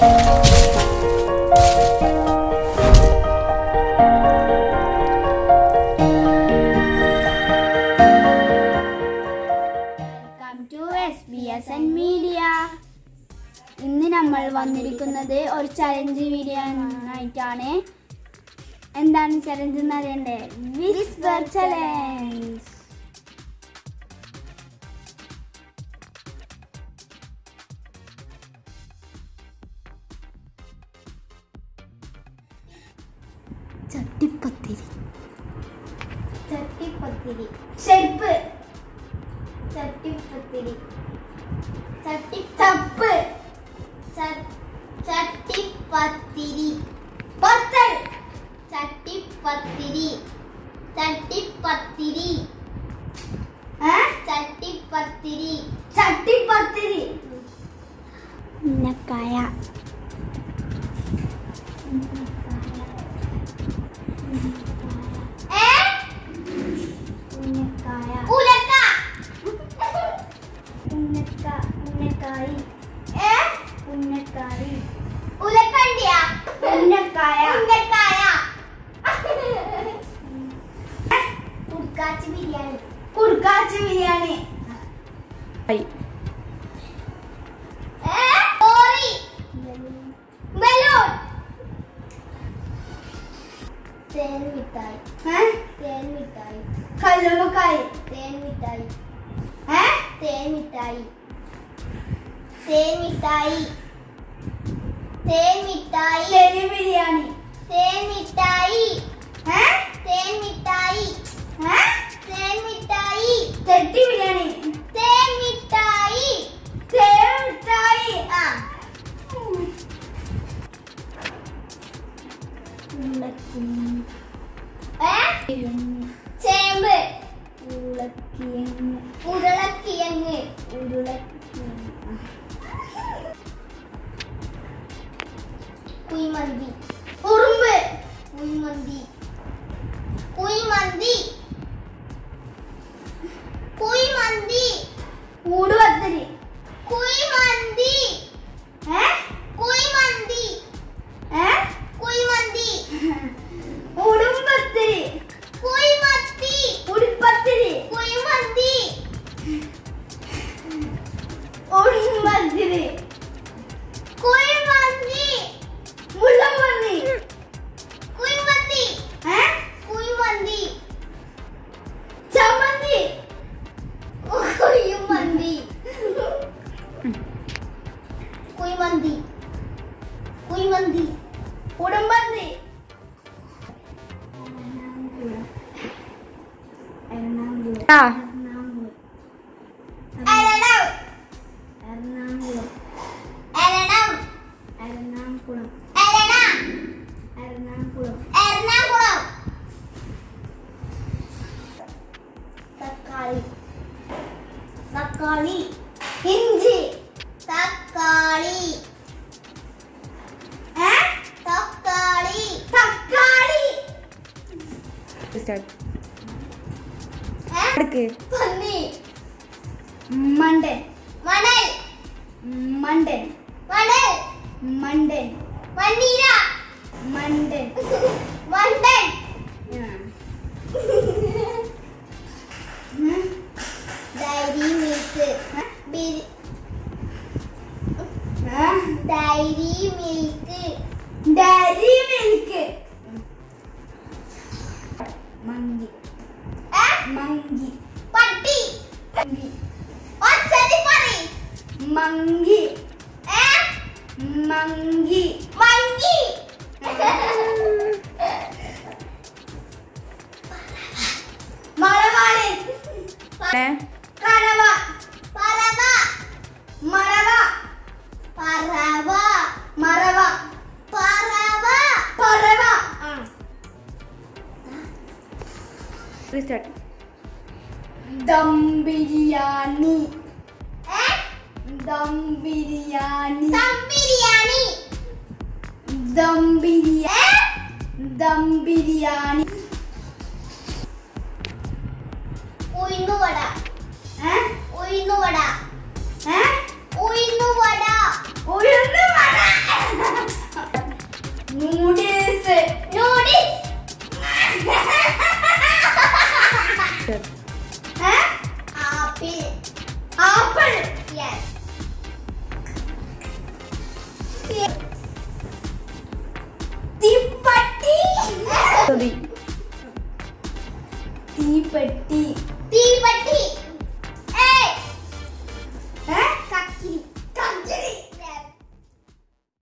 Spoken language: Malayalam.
Welcome to S B S N media ഇന്ന് നമ്മൾ വന്നിരിക്കുന്നത് ഒരു ചലഞ്ച് വീഡിയോ ആയിട്ടാണ് എന്താണ് ചലഞ്ച് എന്ന് അറിയണ്ടേ വിസ്പർ ചലഞ്ച് ചട്ടിപ്പത്തിരി ചട്ടിപ്പത്തിരി ഷെൽപ്പ് ചട്ടിപ്പത്തിരി ചട്ടിച്ചപ്പ് ചട്ടിപ്പത്തിരി പത്തൽ ചട്ടിപ്പത്തിരി ചട്ടിപ്പത്തിരി ചട്ടിപ്പത്തിരി ചട്ടിപ്പത്തിരി ഉന്നക്കായ ഉന്നക്കായ ഉലക്ക ഉന്നക്ക ഉന്നക്കായി ഉന്നക്കായി ഉലക്കണ്ടിയ ഉന്നക്കായ ഉന്നക്കായ കുടുക്കാച്ചി ബിരിയാണി കുടുക്കാച്ചി ബിരിയാണി ഓറി ബലൂൺ തേൻ മിഠായി തേൻ മിഠായി കല്ലുമ്മക്കായി തേൻ മിഠായി തേൻ മിഠായി തേൻ മിഠായി തേൻ മിഠായി തേൻ ബിരിയാണി തേൻ മിഠായി തേൻ മിഠായി തേൻ മിഠായി തെട്ടി ബിരിയാണി തേൻ മിഠായി തേൻ മിഠായി ആ ചേമ്പ് ഉരുളക്കിഴങ്ങ് ഉരുളക്കിഴങ്ങ് ഉരുളക്കിഴങ്ങ് കുയ്മന്തി ഉറുമ്പ് കുയ്മന്തി കുയ്മന്തി കുയ്മന്തി ഊടുപത്തിരി കുയ്മന്തി കുയ്മന്തി കുയ്മന്തി ഉടുമ്പത്തിരി കുയ്മത്തി ഉടുപ്പത്തിരി കുയ്മന്തി ഉടുമ്പത്തിരി കുയ്മന്തി മുള്ളമന്തി കുയ്മന്തി കുയ്മന്തി ചമ്മന്തി കുയ്മന്തി കുയ്മന്തി കുയ്മന്തി ഉടുമ്പന്തി ആ തക്കാളി ഇഞ്ചി തക്കാളി തക്കാളി തക്കാളി സ്റ്റാർട്ട് എടുക്ക് പന്നി മണ്ടൻ മണൽ മണ്ടൻ മണൽ മണ്ടൻ മണ്ണീര മണ്ടൻ മണ്ടൻ Dairy Milk Dairy Milk Dairy Milk monkey monkey പട്ടി ഒച്ചടി പറി മങ്കി മങ്കി മങ്കി മലവാളി ഏ? കറവ പറവ മറവ പറവ മറവ പറവ പറവ റീസ്റ്റാർട്ട് ദം ബിരിയാണി ദം ബിരിയാണി ദം ബിരിയാണി ദം ബിരിയാണി ദം ബിരിയാണി ഉഴുന്നുവട ഉഴുന്നുവട ഉഴുന്നുവട ഉഴുന്നുവട തീപ്പട്ടി ശ്രുതി തീപ്പെട്ടി